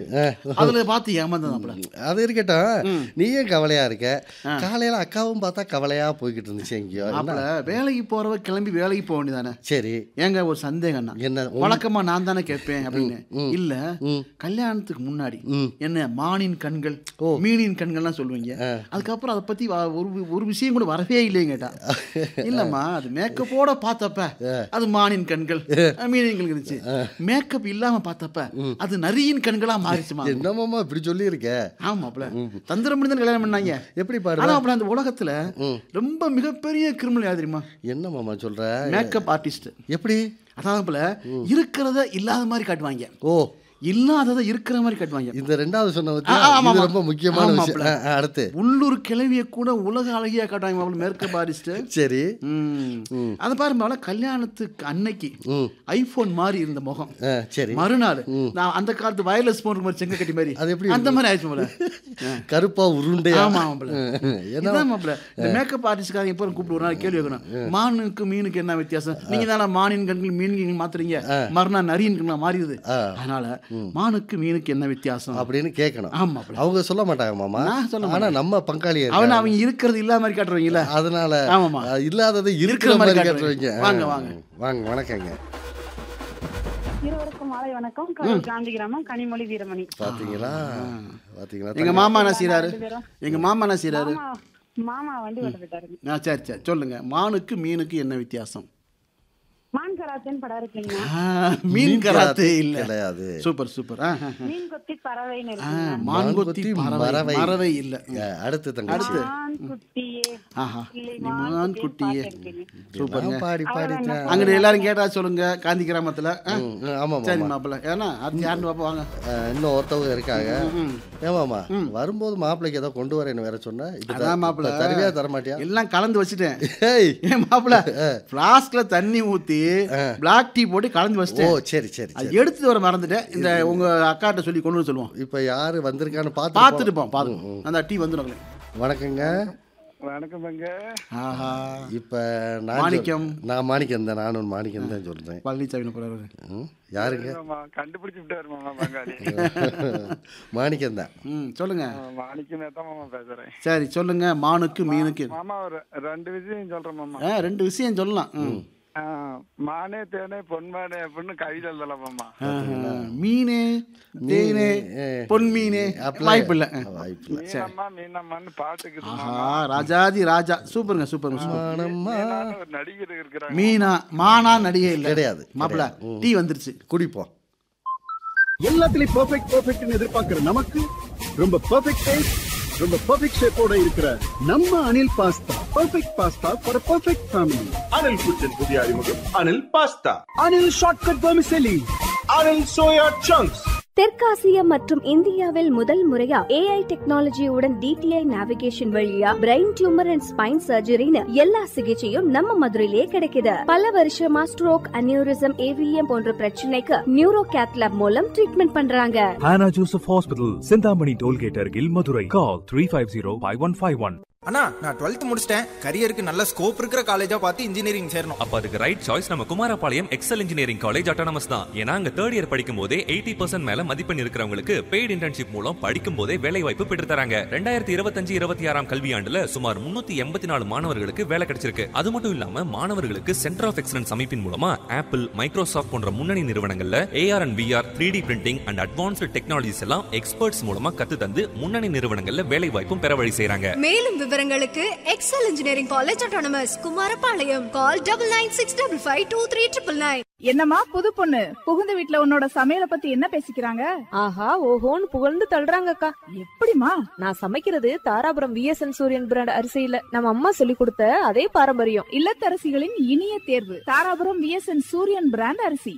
அதுல பார்த்து ஏமாந்ததாப்ல அது இருக்கட்டும் நீ ஏன் கவலையா இருக்க காலையில அக்காவும் பார்த்தா கவலையா போய்கிட்டு இருந்துச்சு எங்கேயோ என்ன? மாப்பிள வேலைக்கு போறவ கிளம்பி வேலைக்கு போக வேண்டியதானே சரி ஏங்க ஒரு சந்தேகம்னா என்ன வழக்கமா நான் தானே கேட்பேன் அப்படின்னு இல்ல கல்யாணத்துக்கு முன்னாடி என்ன மானின் கண்கள் மீனின் கண்கள்லாம் சொல்லுவீங்க அதுக்கப்புறம் அதை பத்தி வ- ஒரு ஒரு விஷயம் கூட வரவே இல்லைங்க கேட்டா இல்லம்மா அது மேக்கப்போட பார்த்தப்ப அது மானின் கண்கள் அஹ், மீனின் கண்கள் இருந்துச்சு மேக்கப் இல்லாம பார்த்தப்ப அது நரியின் கண்களா மாறிச்சுமா என்னமாமா இப்படி சொல்லி இருக்க ஆமாப்ல தந்திரம் பண்ணி கல்யாணம் பண்ணாங்க எப்படி பாரு ஆனா அப்படி அந்த உலகத்துல ரொம்ப மிகப்பெரிய கிரிமினல் யார் தெரியுமா என்ன மாமா சொல்ற மேக்கப் ஆர்டிஸ்ட் எப்படி அதாவது போல இருக்கிறத இல்லாத மாதிரி காட்டுவாங்க ஓ இல்லாததை இருக்கிற மாதிரி காட்டுவாங்க இந்த ரெண்டாவது சொன்ன ஆ, பத்தியா? ஆமா, இது ஆமா. ரொம்ப முக்கியமான ஆமா, விஷயம் மாப்ள. ஆ, ஆ, அடுத்து உள்ளூர் கிளவிய கூட உலக அழகியா காட்டுவாங்க மாப்பிள்ள மேக்கப் ஆர்டிஸ்ட் சரி அதை பாரு மாப்பிள, கல்யாணத்துக்கு அன்னைக்கு ஐபோன் மாதிரி இருந்த முகம் ஆ, சரி மறுநாள் நான் அந்த காலத்து வயர்லெஸ் போன் மாதிரி செங்க கட்டி மாதிரி அது எப்படி அந்த மாதிரி ஆயிடுச்சு போல கருப்பா உருண்டையா ஆமா மாப்பிள என்ன இதான் மாப்பிள இந்த மேக்கப் ஆர்டிஸ்ட்காரங்க எப்போ கூப்பிட்டு ஒரு நாள் கேள்வி வைக்கணும் மானுக்கு மீனுக்கு என்ன வித்தியாசம் நீங்க தானே மானின் கண்கள் மீன் கண்கள் மாத்துறீங்க மறுநாள் நரியின் கண்கள் மாறிடுது அதனால மானுக்கு மீனுக்கு என்ன வித்தியாசம் அப்படின்னு கேட்கணும் ஆமா மாப்பிள. அவங்க சொல்ல மாட்டாங்க மாமா நான் சொல்ல ஆனா நம்ம பங்காளி அவன் அவங்க இருக்கிறது இல்லாத மாதிரி காட்டுறவங்கல்ல அதனால ஆமாமா. அஹ், இல்லாததை இருக்கிற இருக்கிற மாதிரி மாதிரி காட்டுறீங்க. காட்டுறீங்க வாங்க, ஆ, வாங்க. வாங்க வணக்கங்க இருவருக்கும் மாலை வணக்கம் கரூர் காந்தி கிராமம் கனிமொழி வீரமணி பாத்தீங்களா பாத்தீங்களா எங்க மாமா என்ன செய்யறாரு எங்க மாமா என்ன செய்யறாரு மாமா மாமா வண்டி ஓட்ட போயிட்டாருங்க ஆ சரி சரி சொல்லுங்க மானுக்கு மீனுக்கு என்ன வித்தியாசம் மான் கராத்தேன்னு படம் இருக்குங்க ஆ, மீன் கராத்தே இல்ல கிடையாது சூப்பர் சூப்பர் ஆ, ஆ, ஆ. மீன் கொத்தி பறவைன்னு ஆ, இருக்குங்க மான்கொத்தி மான்கொத்தி மறவை மறவை. மறவை இல்ல அஹ், அடுத்து தங்கச்சி மான் குட்டியே ஆஹா இல்லை, நீ மான் மான் குட்டியே குட்டியே பாட்டு சூப்பருங்க நான் பாடி பாடிட்டேன் அங்கிட்டு எல்லாரும் கேட்டா சொல்லுங்க காந்தி கிராமத்துல ஆ? ம், ம், ஆமா சரி மாமா மாப்பிள்ள ஏன்னா அடுத்து யாருன்னு பாப்பா வாங்க அஹ், இன்னும் ஒருத்தவங்க இருக்காங்க ஏமாமா வரும்போது மாப்பிள்ளைக்கு ஏதோ கொண்டு வரேன்னு வேற சொன்ன இப்ப அதான் மாப்பிள்ள இப்ப தருவியா தர மாட்டியா எல்லாம் கலந்து வச்சுட்டேன் ஏய் ஏன் மாப்பிள்ள பிளாஸ்க்ல தண்ணி ஊத்தி பிளாக் டீ போட்டு கலந்து ஓ வச்சிட்டேன் சரி சரி அது சரி எடுத்து வர மறந்துட்டேன் இந்த உங்க அக்காட்ட சொல்லி கொண்டு வர சொல்லுவோம் இப்ப யாரு வந்திருக்கான்னு பார்த்து பார்த்துட்டு போம் பார்த்து அந்த டீ வந்துடும் வணக்கங்க வணக்கம்ங்க ஆஹா இப்ப நான் மாணிக்கம். சொல்- நான் மாணிக்கம் தான் நானும் மாணிக்கம் தான் சொல்றேன் பழனிசாமி போறாரு ம், யாருங்க மாமா கண்டுபிடிச்சு விட்டாரு மாமா பங்காளி மாணிக்கம் தான் ம் சொல்லுங்க மாணிக்கமே தான் மாமா பேசுறேன் சரி சொல்லுங்க மானுக்கு மீனுக்கு மாமா ஒரு ரெண்டு விஷயம் சொல்றேன் மாமா ஆ ரெண்டு விஷயம் சொல்லலாம் ம். ஆ, மானே தேனே பொன்மானே அப்படின்னு கவிதை எழுதலாம் மாமா ஆஹா. மீனே தேனே ஏ. பொன் மீனே அப்பெல்லாம் வாய்ப்பு இல்லை வாய்ப்பு இல்லை மீனம்மா மீனம்மான்னு பாட்டுக்குது ஆஹா மாமா ராஜாதி ராஜா சூப்பருங்க சூப்பருங்க சூப்பர் மானம்மா மீனான்னு ஒரு நடிகர் இருக்கிறாங்க மீனா மானா நடிகை இல்லை கிடையாது, மாப்பிள்ள டீ வந்துருச்சு குடிப்போம் எல்லாத்துலயும் பெர்ஃபெக்ட் பெர்ஃபெக்ட்னு எதிர்பார்க்கிற நமக்கு ரொம்ப பெர்ஃபெக்ட் டேஸ்ட் ரொம்ப பெர்ஃபெக்ட் ஷேப்போட இருக்கிற நம்ம Anil pasta perfect pasta for perfect family Anil kitchen புதிய அறிமுகம் Anil pasta Anil shortcut vermicelli Anil soya chunks தெற்காசியா மற்றும் இந்தியாவில் முதல் முறையா ஏஐ டெக்னாலஜியுடன் டிடிஐ நேவிகேஷன் வழியா பிரெயின் டியூமர் அண்ட் ஸ்பைன் சர்ஜரின்னு எல்லா சிகிச்சையும் நம்ம மதுரையிலேயே கிடைக்குது பல வருஷமா ஸ்ட்ரோக் அனியூரிசம் ஏவிஎம் போன்ற பிரச்சனைக்கு நியூரோ கேத்லாப் மூலம் ட்ரீட்மெண்ட் பண்றாங்க Hannah Joseph Hospital, Sindhamani Tollgate Argil, Madurai. Call 350-5151. அண்ணா நான் டுவெல்த் முடிச்சிட்டேன் கரியருக்கு நல்ல ஸ்கோப் இருக்கிற காலேஜா பார்த்து இன்ஜினியரிங் சேரணும் அப்ப அதுக்கு ரைட் சாய்ஸ் நம்ம Kumarapalayam Excel engineering college autonomous தான் ஏன்னா அங்க தேர்ட் இயர் படிக்கும் போதே எயிட்டி பர்சன்ட் மேல மதிப்பெண் இருக்கிறவங்களுக்கு பெய்டு இன்டர்ன்ஷிப் மூலம் படிக்கும் போதே வேலை வாய்ப்பு பெற்று தராங்க ரெண்டாயிரத்தி இருபத்தஞ்சு இருபத்தி ஆறாம் கல்வியாண்டுல சுமார் முன்னூத்தி எண்பத்தி நாலு மாணவர்களுக்கு வேலை கிடைச்சிருக்கு அது மட்டும் இல்லாம மாணவர்களுக்கு சென்டர் ஆஃப் எக்ஸலன்ஸ் அமைப்பின் மூலமா ஆப்பிள் மைக்ரோசாஃப்ட் போன்ற முன்னணி நிறுவனங்கள்ல AR and VR three D printing and advanced technologies எல்லாம் எக்ஸ்பர்ட்ஸ் மூலமா கத்து தந்து முன்னணி நிறுவனங்கள்ல வேலை வாய்ப்பும் பெற வழி செய்றாங்க மேலும் விவரங்களுக்கு Excel engineering college autonomous Kumarapalayam call double nine six double five two three triple nine என்னம்மா புது பொண்ணு புகுந்த வீட்ல உன்னோட சமையலை பத்தி என்ன பேசிக்கிறாங்க ஆஹா ஓஹோன்னு புகழ்ந்து தள்ளுறாங்கக்கா எப்படிமா நான் சமைக்கிறது தாராபுரம் விஎஸ்என் சூரியன் பிராண்ட் அரிசியில நம்ம அம்மா சொல்லி கொடுத்த அதே பாரம்பரியம் இல்லத்தரசிகளின் இனிய தேர்வு தாராபுரம் விஎஸ்என் சூரியன் பிராண்ட் அரிசி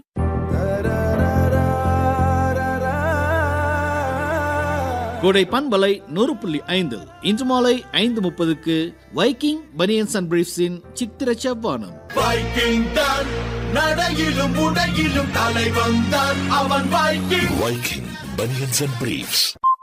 கோடை பண்பலை நூறு புள்ளி ஐந்து இன்று மாலை ஐந்து முப்பதுக்கு வைக்கிங் பனியன்ஸ் அண்ட் பிரீஃப்ஸின் சித்திர செவ்வானம் வைக்கிங் தான் நடையிலும் உடையிலும் தலைவன் தான் அவன் Viking Viking banians and briefs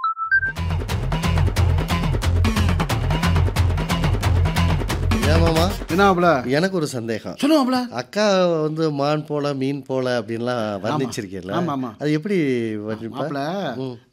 ஏமாமா என்ன எனக்கு ஒரு சந்தேகம் சொல்லுவாப்ல அக்கா வந்து மான் போல மீன் போல அப்படின்லாம் வர்ணிச்சிருக்கீல்ல ஆமா, ஆமா. அது எப்படி வர்ணிப்ப? மாப்பிள ம்.